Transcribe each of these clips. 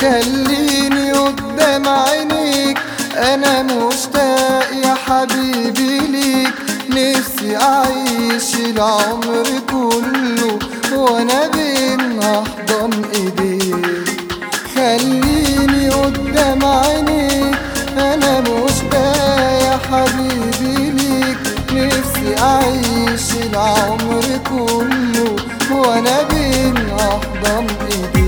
خليني قدام عينيك انا مشتاق يا حبيبي ليك نفسي اعيش العمر كله وانا بين احضن ايديك خليني قدام عينيك انا مشتاق يا حبيبي ليك نفسي اعيش العمر كله وانا بين احضن ايديك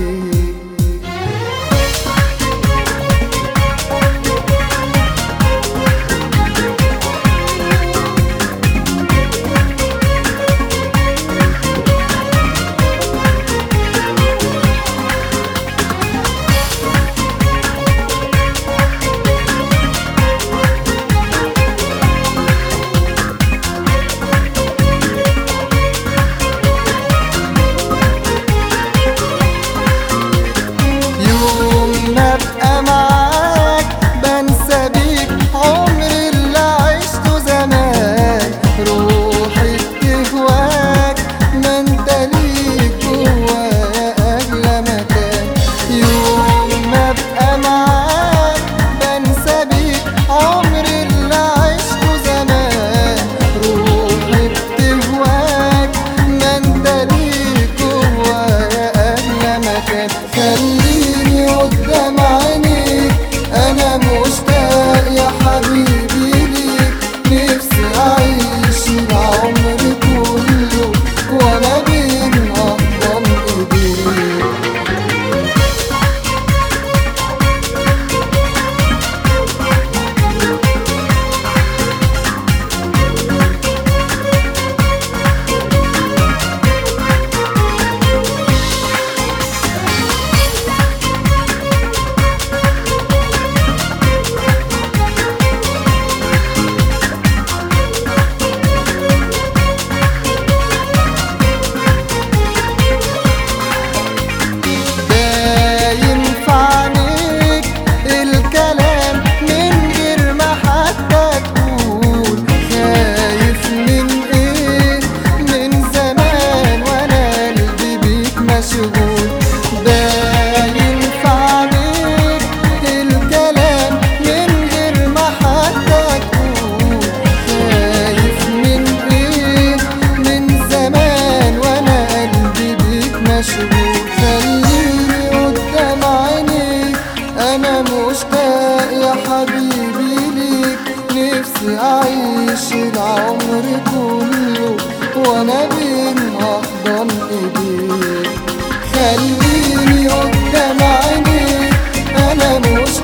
يوم ما ابقى معاك بنسى بيك عمري اللي عشته زمان روحي بتهواك ما انت ليك جوايا اغلى مكان يوم ما ابقى معاك بنسى بيك عمري اللي عشته زمان روحي بتهواك ما انت ليك جوايا اغلى مكان خليني قدام عينيك انا مشتاق يا حبيبي ليك نفسي اعيش العمر كله وانا بين احضن ايديك ده ينفعنيك الكلام من غير ما حتى تقول خايف من ايه من زمان وانا قلبي بيك مشغول ده ينفعنيك الكلام من غير ما حتى تقول خايف من ايه من زمان وانا قلبي بيك مشغول خليني قدام عينيك انا مشتاق يا حبيبي ليك نفسي اعيش العمر كله وانا بين احضن ايديك خليني قدام عينيك انا مشتاق